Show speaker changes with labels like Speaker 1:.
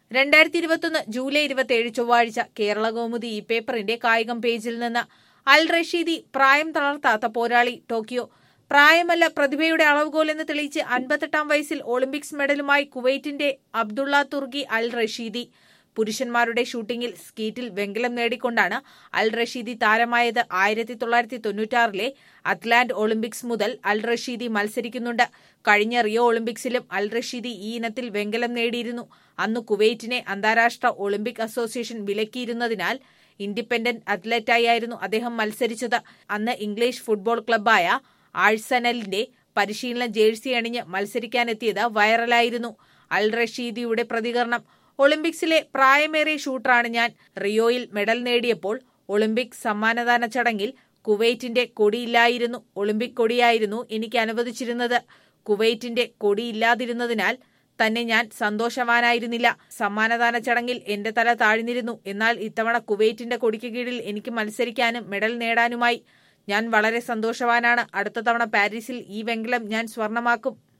Speaker 1: രണ്ടായിരത്തി ഇരുപത്തൊന്ന് ജൂലൈ ഇരുപത്തിയേഴ് ചൊവ്വാഴ്ച കേരള കൗമുദി ഈ പേപ്പറിന്റെ കായികം പേജിൽ നിന്ന് അൽ റഷീദി പ്രായം തളർത്താത്ത പോരാളി ടോക്കിയോ പ്രായമല്ല പ്രതിഭയുടെ അളവുകോലെന്ന് തെളിയിച്ച് അൻപത്തെട്ടാം വയസ്സിൽ ഒളിമ്പിക്സ് മെഡലുമായി കുവൈറ്റിന്റെ അബ്ദുള്ള തുർഗി അൽ റഷീദി പുരുഷന്മാരുടെ ഷൂട്ടിംഗിൽ സ്കീറ്റിൽ വെങ്കലം നേടിക്കൊണ്ടാണ് അൽ റഷീദി താരമായത് ആയിരത്തി തൊള്ളായിരത്തി തൊണ്ണൂറ്റാറിലെ അത്ലാന്റ് ഒളിമ്പിക്സ് മുതൽ അൽ റഷീദി മത്സരിക്കുന്നുണ്ട് കഴിഞ്ഞ റിയോ ഒളിമ്പിക്സിലും അൽ റഷീദി ഈ ഇനത്തിൽ വെങ്കലം നേടിയിരുന്നു അന്ന് കുവൈറ്റിനെ അന്താരാഷ്ട്ര ഒളിമ്പിക് അസോസിയേഷൻ വിലക്കിയിരുന്നതിനാൽ ഇൻഡിപെൻഡന്റ് അത്ലറ്റായിരുന്നു അദ്ദേഹം മത്സരിച്ചത് അന്ന് ഇംഗ്ലീഷ് ഫുട്ബോൾ ക്ലബ്ബായ ആഴ്സനലിന്റെ പരിശീലന ജേഴ്സി അണിഞ്ഞ് മത്സരിക്കാനെത്തിയത് വൈറലായിരുന്നു അൽ റഷീദിയുടെ പ്രതികരണം ഒളിമ്പിക്സിലെ പ്രായമേറിയ ഷൂട്ടറാണ് ഞാൻ റിയോയിൽ മെഡൽ നേടിയപ്പോൾ ഒളിമ്പിക് സമ്മാനദാന ചടങ്ങിൽ കുവൈറ്റിന്റെ കൊടിയില്ലായിരുന്നു ഒളിമ്പിക് കൊടിയായിരുന്നു എനിക്ക് അനുവദിച്ചിരുന്നത് കുവൈറ്റിന്റെ കൊടിയില്ലാതിരുന്നതിനാൽ തന്നെ ഞാൻ സന്തോഷവാനായിരുന്നില്ല സമ്മാനദാന ചടങ്ങിൽ എന്റെ തല താഴ്ന്നിരുന്നു എന്നാൽ ഇത്തവണ കുവൈറ്റിന്റെ കൊടിക്ക് കീഴിൽ എനിക്ക് മത്സരിക്കാനും മെഡൽ നേടാനുമായി ഞാൻ വളരെ സന്തോഷവാനാണ് അടുത്ത തവണ പാരീസിൽ ഈ വെങ്കലം ഞാൻ സ്വർണമാക്കും